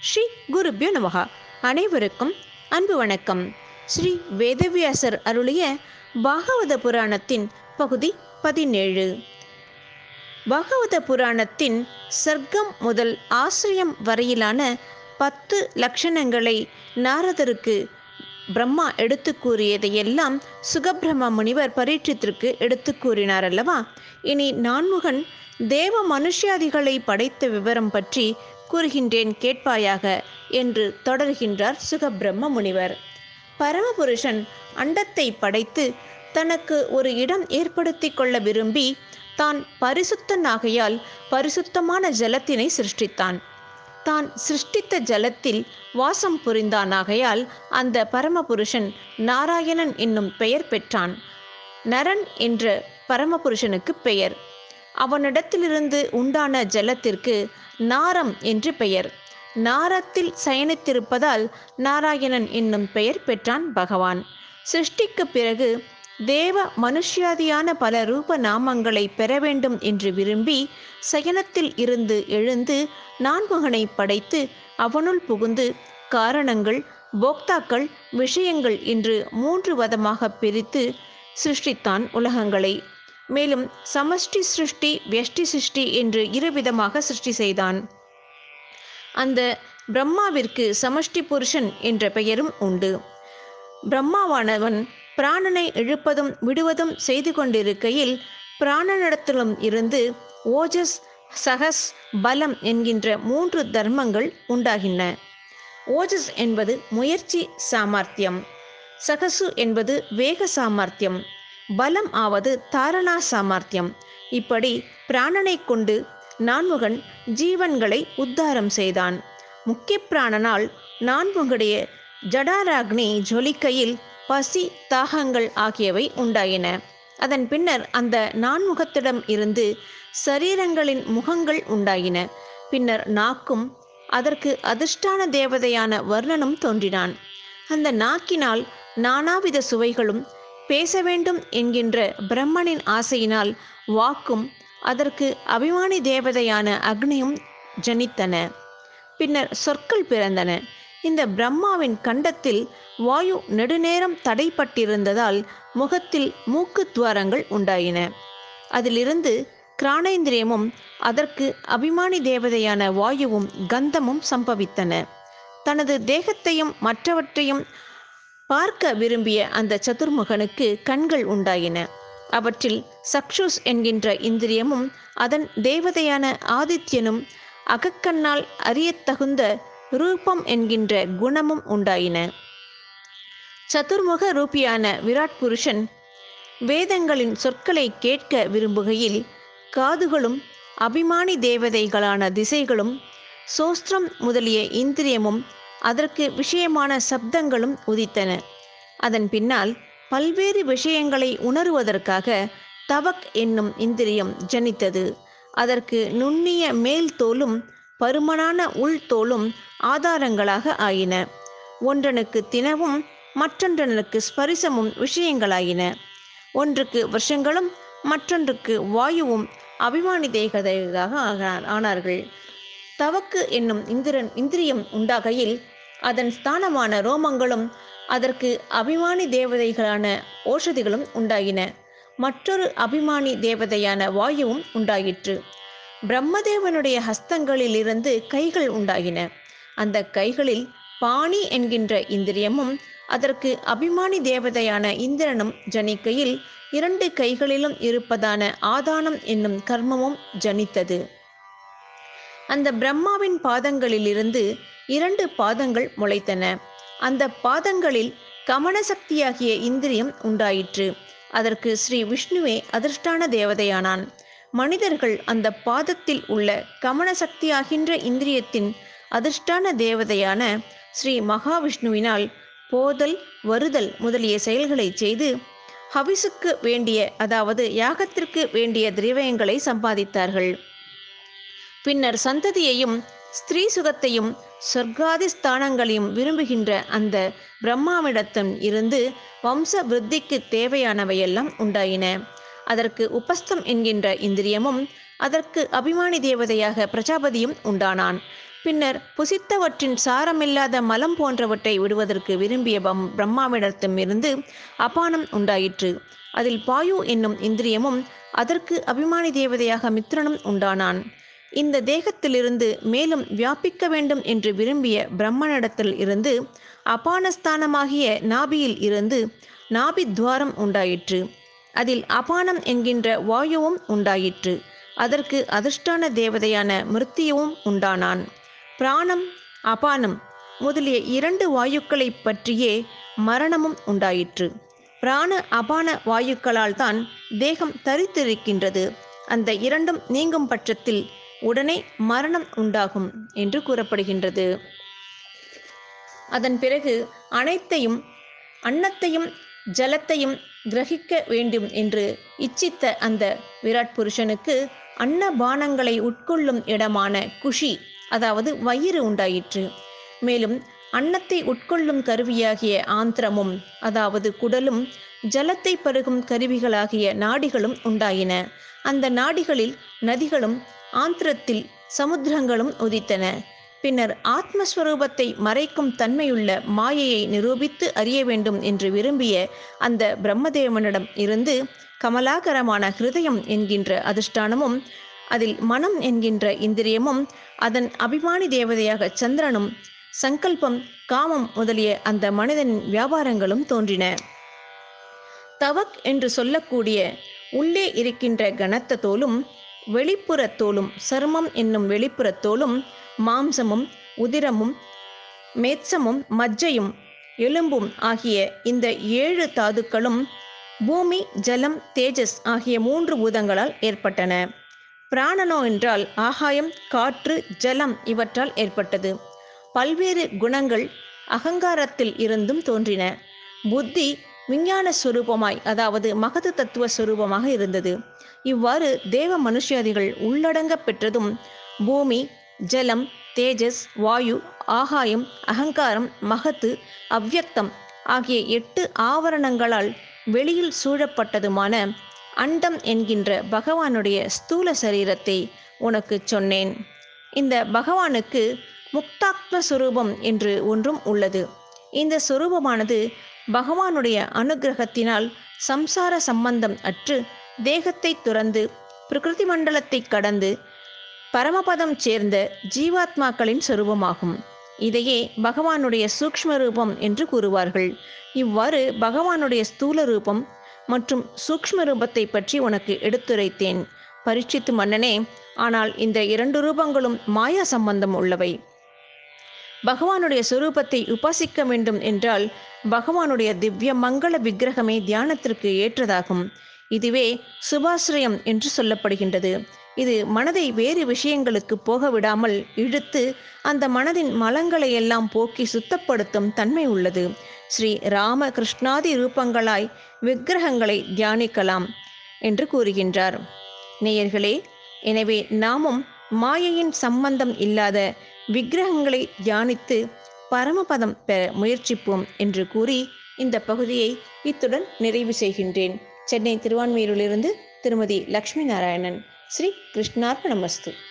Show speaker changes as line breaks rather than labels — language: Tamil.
ஸ்ரீ குருபியோ நமகா அனைவருக்கும் அன்பு வணக்கம் ஸ்ரீ வேதவியாசர் அருளிய பாகவத புராணத்தின் பகுதி பதினேழு பாகவத புராணத்தின் சர்க்கம் முதல் ஆசிரியம் வரையிலான பத்து லட்சணங்களை நாரதருக்கு பிரம்மா எடுத்து கூறியதையெல்லாம் சுகபிரம்ம முனிவர் பரீட்சித்திற்கு எடுத்து கூறினார் அல்லவா இனி நான்முகன் தேவ மனுஷ்யாதிகளை படைத்த விவரம் பற்றி கூறுகின்றேன் கேட்பாயாக என்று தொடர்கின்றார் சுகபிரம்ம முனிவர் பரமபுருஷன் அண்டத்தை படைத்து தனக்கு ஒரு இடம் ஏற்படுத்தி கொள்ள விரும்பி தான் பரிசுத்தனாகையால் பரிசுத்தமான ஜலத்தினை சிருஷ்டித்தான் தான் சிருஷ்டித்த ஜலத்தில் வாசம் புரிந்தானாகையால் அந்த பரமபுருஷன் நாராயணன் என்னும் பெயர் பெற்றான் நரன் என்ற பரமபுருஷனுக்கு பெயர் அவனிடத்திலிருந்து உண்டான ஜலத்திற்கு நாரம் என்று பெயர் நாரத்தில் சயனித்திருப்பதால் நாராயணன் என்னும் பெயர் பெற்றான் பகவான் சிருஷ்டிக்கு பிறகு தேவ மனுஷ்யாதியான பல ரூப நாமங்களை பெற வேண்டும் என்று விரும்பி சயனத்தில் இருந்து எழுந்து நான்முகனை படைத்து அவனுள் புகுந்து காரணங்கள் போக்தாக்கள் விஷயங்கள் என்று மூன்று வதமாக பிரித்து சிருஷ்டித்தான் உலகங்களை மேலும் சமஷ்டி சிருஷ்டி வெஷ்டி சிருஷ்டி என்று இருவிதமாக சிருஷ்டி செய்தான் அந்த பிரம்மாவிற்கு சமஷ்டி புருஷன் என்ற பெயரும் உண்டு பிரம்மாவானவன் பிராணனை இழுப்பதும் விடுவதும் செய்து கொண்டிருக்கையில் பிராணனிடத்திலும் இருந்து ஓஜஸ் சகஸ் பலம் என்கின்ற மூன்று தர்மங்கள் உண்டாகின ஓஜஸ் என்பது முயற்சி சாமர்த்தியம் சகசு என்பது வேக சாமர்த்தியம் பலம் ஆவது தாரணா சாமர்த்தியம் இப்படி பிராணனை கொண்டு நான்முகன் ஜீவன்களை உத்தாரம் செய்தான் முக்கிய பிராணனால் நான்முகடைய ஜடாராக்னி ஜொலிக்கையில் பசி தாகங்கள் ஆகியவை உண்டாயின அதன் பின்னர் அந்த நான்முகத்திடம் இருந்து சரீரங்களின் முகங்கள் உண்டாயின பின்னர் நாக்கும் அதற்கு அதிர்ஷ்டான தேவதையான வர்ணனும் தோன்றினான் அந்த நாக்கினால் நானாவித சுவைகளும் பேச வேண்டும் என்கின்ற பிரம்மனின் ஆசையினால் வாக்கும் அதற்கு அபிமானி தேவதையான அக்னியும் ஜனித்தன பின்னர் சொற்கள் பிறந்தன இந்த பிரம்மாவின் கண்டத்தில் வாயு நெடுநேரம் தடைப்பட்டிருந்ததால் முகத்தில் மூக்கு துவாரங்கள் உண்டாயின அதிலிருந்து கிராணேந்திரியமும் அதற்கு அபிமானி தேவதையான வாயுவும் கந்தமும் சம்பவித்தன தனது தேகத்தையும் மற்றவற்றையும் பார்க்க விரும்பிய அந்த சதுர்முகனுக்கு கண்கள் உண்டாயின அவற்றில் சக்ஷுஸ் என்கின்ற இந்திரியமும் அதன் தேவதையான ஆதித்யனும் அகக்கண்ணால் அறியத்தகுந்த ரூபம் என்கின்ற குணமும் உண்டாயின சதுர்முக ரூபியான விராட் புருஷன் வேதங்களின் சொற்களை கேட்க விரும்புகையில் காதுகளும் அபிமானி தேவதைகளான திசைகளும் சோஸ்திரம் முதலிய இந்திரியமும் அதற்கு விஷயமான சப்தங்களும் உதித்தன அதன் பின்னால் பல்வேறு விஷயங்களை உணருவதற்காக தவக் என்னும் இந்திரியம் ஜனித்தது அதற்கு நுண்ணிய மேல் தோலும் பருமனான உள் தோலும் ஆதாரங்களாக ஆயின ஒன்றனுக்கு தினவும் மற்றொன்றனுக்கு ஸ்பரிசமும் விஷயங்களாயின ஒன்றுக்கு வருஷங்களும் மற்றொன்றுக்கு வாயுவும் அபிமானி தேகதையாக ஆனார்கள் தவக்கு என்னும் இந்திரன் இந்திரியம் உண்டாகையில் அதன் ஸ்தானமான ரோமங்களும் அதற்கு அபிமானி தேவதைகளான ஓஷதிகளும் உண்டாயின மற்றொரு அபிமானி தேவதையான வாயுவும் உண்டாயிற்று பிரம்மதேவனுடைய ஹஸ்தங்களில் இருந்து கைகள் உண்டாயின அந்த கைகளில் பாணி என்கின்ற இந்திரியமும் அதற்கு அபிமானி தேவதையான இந்திரனும் ஜனிக்கையில் இரண்டு கைகளிலும் இருப்பதான ஆதானம் என்னும் கர்மமும் ஜனித்தது அந்த பிரம்மாவின் பாதங்களிலிருந்து இரண்டு பாதங்கள் முளைத்தன அந்த பாதங்களில் கமன சக்தியாகிய இந்திரியம் உண்டாயிற்று அதற்கு ஸ்ரீ விஷ்ணுவே அதிர்ஷ்டான தேவதையானான் மனிதர்கள் அந்த பாதத்தில் உள்ள கமன சக்தியாகின்ற இந்திரியத்தின் அதிர்ஷ்டான தேவதையான ஸ்ரீ மகாவிஷ்ணுவினால் போதல் வருதல் முதலிய செயல்களை செய்து ஹவிசுக்கு வேண்டிய அதாவது யாகத்திற்கு வேண்டிய திரவியங்களை சம்பாதித்தார்கள் பின்னர் சந்ததியையும் ஸ்திரீ சுகத்தையும் சொர்க்காதி ஸ்தானங்களையும் விரும்புகின்ற அந்த பிரம்மாவிடத்தம் இருந்து வம்ச விருத்திக்கு தேவையானவையெல்லாம் உண்டாயின அதற்கு உபஸ்தம் என்கின்ற இந்திரியமும் அதற்கு அபிமானி தேவதையாக பிரஜாபதியும் உண்டானான் பின்னர் புசித்தவற்றின் சாரமில்லாத மலம் போன்றவற்றை விடுவதற்கு விரும்பிய பம் பிரம்மாவிடத்திலிருந்து அபானம் உண்டாயிற்று அதில் பாயு என்னும் இந்திரியமும் அதற்கு அபிமானி தேவதையாக மித்ரனும் உண்டானான் இந்த தேகத்திலிருந்து மேலும் வியாபிக்க வேண்டும் என்று விரும்பிய பிரம்மனிடத்தில் இருந்து அபானஸ்தானமாகிய நாபியில் இருந்து நாபி துவாரம் உண்டாயிற்று அதில் அபானம் என்கின்ற வாயுவும் உண்டாயிற்று அதற்கு அதிர்ஷ்டான தேவதையான மிருத்தியவும் உண்டானான் பிராணம் அபானம் முதலிய இரண்டு வாயுக்களை பற்றியே மரணமும் உண்டாயிற்று பிராண அபான வாயுக்களால் தான் தேகம் தரித்திருக்கின்றது அந்த இரண்டும் நீங்கும் பட்சத்தில் உடனே மரணம் உண்டாகும் என்று கூறப்படுகின்றது அதன் பிறகு அனைத்தையும் அன்னத்தையும் ஜலத்தையும் கிரகிக்க வேண்டும் என்று இச்சித்த அந்த விராட் புருஷனுக்கு அன்னபானங்களை உட்கொள்ளும் இடமான குஷி அதாவது வயிறு உண்டாயிற்று மேலும் அன்னத்தை உட்கொள்ளும் கருவியாகிய ஆந்திரமும் அதாவது குடலும் ஜலத்தை பருகும் கருவிகளாகிய நாடிகளும் உண்டாயின அந்த நாடிகளில் நதிகளும் ஆந்திரத்தில் சமுத்திரங்களும் உதித்தன பின்னர் ஆத்மஸ்வரூபத்தை மறைக்கும் தன்மையுள்ள மாயையை நிரூபித்து அறிய வேண்டும் என்று விரும்பிய அந்த பிரம்மதேவனிடம் இருந்து கமலாகரமான ஹிருதயம் என்கின்ற அதிஷ்டானமும் அதில் மனம் என்கின்ற இந்திரியமும் அதன் அபிமானி தேவதையாக சந்திரனும் சங்கல்பம் காமம் முதலிய அந்த மனிதனின் வியாபாரங்களும் தோன்றின தவக் என்று சொல்லக்கூடிய உள்ளே இருக்கின்ற கனத்த தோலும் வெளிப்புற தோலும் சர்மம் என்னும் வெளிப்புற தோலும் மாம்சமும் உதிரமும் மேத்சமும் மஜ்ஜையும் எலும்பும் ஆகிய இந்த ஏழு தாதுக்களும் பூமி ஜலம் தேஜஸ் ஆகிய மூன்று பூதங்களால் ஏற்பட்டன பிராணனோ என்றால் ஆகாயம் காற்று ஜலம் இவற்றால் ஏற்பட்டது பல்வேறு குணங்கள் அகங்காரத்தில் இருந்தும் தோன்றின புத்தி விஞ்ஞான ஸ்வரூபமாய் அதாவது மகது தத்துவ ஸ்வரூபமாக இருந்தது இவ்வாறு தேவ மனுஷியாதிகள் உள்ளடங்க பெற்றதும் பூமி ஜலம் தேஜஸ் வாயு ஆகாயம் அகங்காரம் மகத்து அவ்யக்தம் ஆகிய எட்டு ஆவரணங்களால் வெளியில் சூழப்பட்டதுமான அண்டம் என்கின்ற பகவானுடைய ஸ்தூல சரீரத்தை உனக்கு சொன்னேன் இந்த பகவானுக்கு முக்தாத்ம சுரூபம் என்று ஒன்றும் உள்ளது இந்த சுரூபமானது பகவானுடைய அனுகிரகத்தினால் சம்சார சம்பந்தம் அற்று தேகத்தை துறந்து பிரகிருதி மண்டலத்தை கடந்து பரமபதம் சேர்ந்த ஜீவாத்மாக்களின் சொரூபமாகும் இதையே பகவானுடைய சூக்ஷ்ம ரூபம் என்று கூறுவார்கள் இவ்வாறு பகவானுடைய ஸ்தூல ரூபம் மற்றும் சூக்ஷ்ம ரூபத்தை பற்றி உனக்கு எடுத்துரைத்தேன் பரீட்சித்து மன்னனே ஆனால் இந்த இரண்டு ரூபங்களும் மாயா சம்பந்தம் உள்ளவை பகவானுடைய சுரூபத்தை உபாசிக்க வேண்டும் என்றால் பகவானுடைய திவ்ய மங்கள விக்கிரகமே தியானத்திற்கு ஏற்றதாகும் இதுவே சுபாசிரயம் என்று சொல்லப்படுகின்றது இது மனதை வேறு விஷயங்களுக்கு போக விடாமல் இழுத்து அந்த மனதின் மலங்களை எல்லாம் போக்கி சுத்தப்படுத்தும் தன்மை உள்ளது ஸ்ரீ ராம கிருஷ்ணாதி ரூபங்களாய் விக்கிரகங்களை தியானிக்கலாம் என்று கூறுகின்றார் நேயர்களே எனவே நாமும் மாயையின் சம்பந்தம் இல்லாத விக்கிரகங்களை தியானித்து பரமபதம் பெற முயற்சிப்போம் என்று கூறி இந்த பகுதியை இத்துடன் நிறைவு செய்கின்றேன் சென்னை திருவான்மையூரிலிருந்து திருமதி லக்ஷ்மி நாராயணன் ஸ்ரீ கிருஷ்ணார்ப்பணமஸ்து